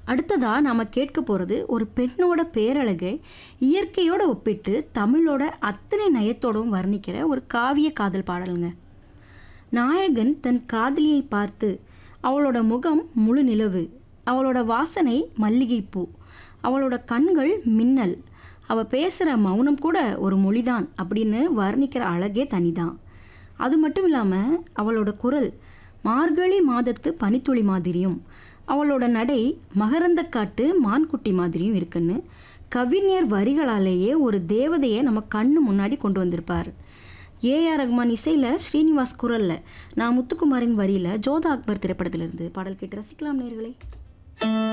அடுத்ததா நாம கேட்க போறது ஒரு பெண்ணோட பேரழகை இயற்கையோட ஒப்பிட்டு தமிழோட அத்தனை நயத்தோடும் வர்ணிக்கிற ஒரு காவிய காதல் பாடலுங்க நாயகன் தன் காதலியை பார்த்து அவளோட முகம் முழு நிலவு அவளோட வாசனை மல்லிகைப்பூ அவளோட கண்கள் மின்னல் அவ பேசுகிற மௌனம் கூட ஒரு மொழிதான் அப்படின்னு வர்ணிக்கிற அழகே தனிதான் அது மட்டும் இல்லாமல் அவளோட குரல் மார்கழி மாதத்து பனித்துளி மாதிரியும் அவளோட நடை மகரந்தக்காட்டு மான்குட்டி மாதிரியும் இருக்குன்னு கவிஞர் வரிகளாலேயே ஒரு தேவதையை நம்ம கண்ணு முன்னாடி கொண்டு வந்திருப்பார் ஏஆர் ரஹ்மான் இசையில் ஸ்ரீனிவாஸ் குரலில் நான் முத்துக்குமாரின் வரியில் ஜோதா அக்பர் திரைப்படத்திலிருந்து பாடல் கேட்டு ரசிக்கலாம் நேர்களே